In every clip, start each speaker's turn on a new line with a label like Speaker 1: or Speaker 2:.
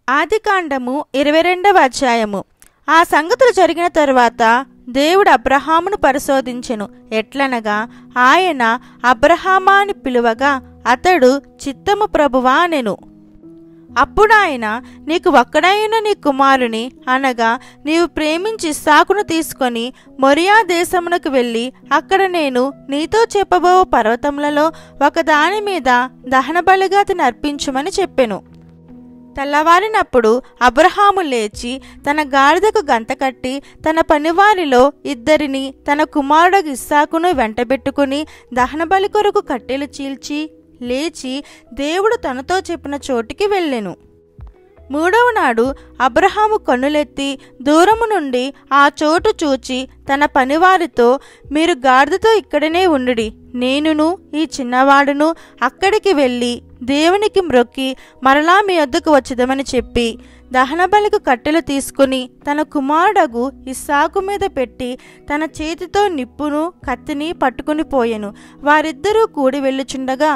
Speaker 1: ఆదికాండము ఇరవై రెండవ అధ్యాయము ఆ సంగతులు జరిగిన తరువాత దేవుడు అబ్రహామును పరిశోధించెను ఎట్లనగా ఆయన అబ్రహామా అని పిలువగా అతడు చిత్తము ప్రభువా అనెను అప్పుడు ఆయన నీకు ఒక్కడైన నీ కుమారుని అనగా నీవు ప్రేమించి సాకును తీసుకొని మొరియా దేశమునకు వెళ్ళి అక్కడ నేను నీతో చెప్పబో పర్వతములలో ఒకదాని మీద దహనబలిగా అతను అర్పించుమని చెప్పెను తెల్లవారినప్పుడు అబ్రహాము లేచి తన గాడిదకు గంత కట్టి తన పనివారిలో ఇద్దరిని తన కుమారుడు ఇస్సాకును వెంటబెట్టుకుని దహనబలి కొరకు కట్టెలు చీల్చి లేచి దేవుడు తనతో చెప్పిన చోటికి వెళ్ళెను మూడవ నాడు అబ్రహాము కన్నులెత్తి దూరము నుండి ఆ చోటు చూచి తన పనివారితో మీరు గాడిదతో ఇక్కడనే ఉండుడి నేనును ఈ చిన్నవాడును అక్కడికి వెళ్ళి దేవునికి మ్రొక్కి మరలా మీ వద్దకు వచ్చేదమని చెప్పి దహనబలికి కట్టెలు తీసుకుని తన కుమారుడగు ఇస్సాకు మీద పెట్టి తన చేతితో నిప్పును కత్తిని పట్టుకుని పోయెను వారిద్దరూ కూడి వెళ్ళుచుండగా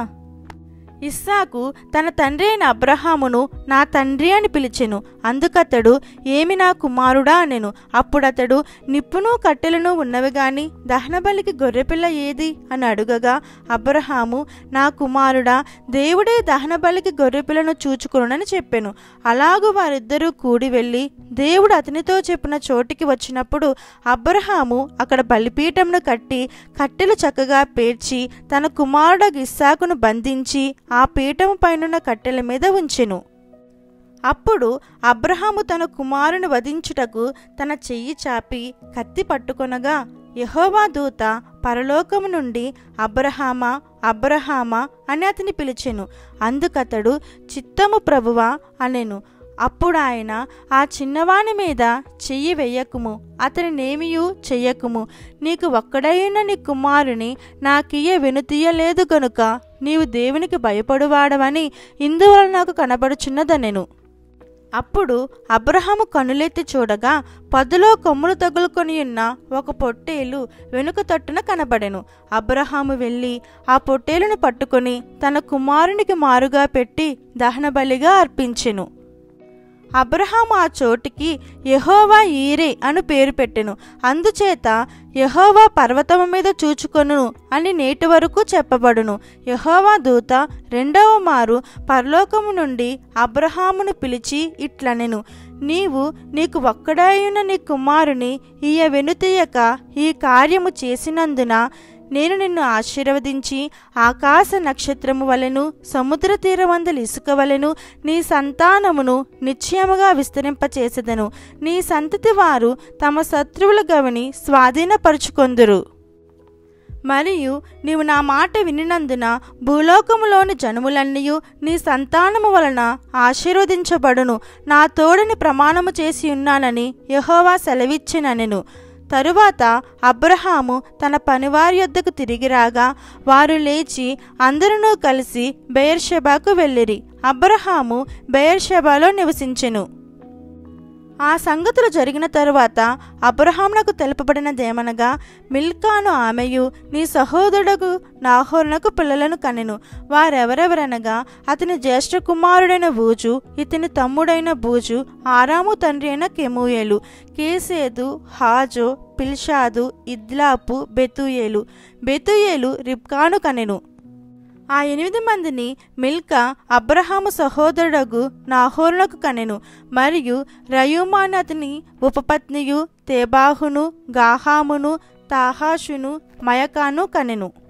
Speaker 1: ఇస్సాకు తన తండ్రి అయిన అబ్రహామును నా తండ్రి అని పిలిచెను అందుకతడు ఏమి నా కుమారుడా అనెను అప్పుడతడు నిప్పును కట్టెలను ఉన్నవి గాని దహనబలికి గొర్రెపిల్ల ఏది అని అడుగగా అబ్రహాము నా కుమారుడా దేవుడే దహనబలికి గొర్రెపిల్లను చూచుకునని చెప్పెను అలాగు వారిద్దరూ కూడి వెళ్ళి దేవుడు అతనితో చెప్పిన చోటికి వచ్చినప్పుడు అబ్రహాము అక్కడ బలిపీఠంను కట్టి కట్టెలు చక్కగా పేర్చి తన కుమారుడు ఇస్సాకును బంధించి ఆ పీఠము పైనున్న కట్టెల మీద ఉంచెను అప్పుడు అబ్రహాము తన కుమారుని వధించుటకు తన చెయ్యి చాపి కత్తి పట్టుకొనగా యహోవా దూత పరలోకము నుండి అబ్రహామా అబ్రహామా అని అతని పిలిచెను అందుకతడు చిత్తము ప్రభువా అనెను అప్పుడు ఆయన ఆ చిన్నవాని మీద చెయ్యి వెయ్యకుము అతనినేమియూ చెయ్యకుము నీకు ఒక్కడైన నీ కుమారుని నాకియ్య వెనుతీయలేదు గనుక నీవు దేవునికి భయపడువాడవని ఇందువల్ల నాకు కనబడుచున్నదనెను అప్పుడు అబ్రహాము కనులెత్తి చూడగా పదులో కొమ్ములు తగులుకొని ఉన్న ఒక పొట్టేలు వెనుక తట్టున కనబడెను అబ్రహాము వెళ్ళి ఆ పొట్టేలును పట్టుకొని తన కుమారునికి మారుగా పెట్టి దహనబలిగా అర్పించెను అబ్రహాము ఆ చోటికి యహోవా ఈరే అని పేరు పెట్టెను అందుచేత యహోవా పర్వతము మీద చూచుకొను అని నేటి వరకు చెప్పబడును యహోవా దూత రెండవ మారు పరలోకము నుండి అబ్రహామును పిలిచి ఇట్లనెను నీవు నీకు ఒక్కడాయున్న నీ కుమారుని ఈయ వెనుతీయక ఈ కార్యము చేసినందున నేను నిన్ను ఆశీర్వదించి ఆకాశ నక్షత్రము వలెను సముద్ర తీరవందలి ఇసుక వలెను నీ సంతానమును నిశ్చయముగా విస్తరింపచేసెదను నీ సంతతి వారు తమ శత్రువుల గవిని స్వాధీనపరుచుకొందురు మరియు నీవు నా మాట వినినందున భూలోకములోని జనములన్నీయు నీ సంతానము వలన ఆశీర్వదించబడును నా తోడని ప్రమాణము చేసి ఉన్నానని యహోవా సెలవిచ్చిననెను తరువాత అబ్రహాము తన పనివారి యొద్దకు తిరిగి రాగా వారు లేచి అందరూ కలిసి బెయర్షెబాకు వెళ్ళిరి అబ్రహాము బెయర్షెబాలో నివసించెను ఆ సంగతులు జరిగిన తరువాత అబ్రహామునకు తెలుపబడినదేమనగా మిల్కాను ఆమెయు నీ సహోదరుడు నాహోరునకు పిల్లలను కనెను వారెవరెవరనగా అతని జ్యేష్ఠ కుమారుడైన బూజు ఇతని తమ్ముడైన బూజు ఆరాము తండ్రి అయిన Kemuel Chesed Hazo Pildash Jidlaph Bethuel Bethuel రిబ్కాను కనెను ఆ ఎనిమిది మందిని మిల్కా అబ్రహాము సహోదరుడగు నాహోరునకు కనెను మరియు రయూమాన్ అతని ఉపపత్నియు తేబాహును గాహామును తాహాషును మయకాను కనెను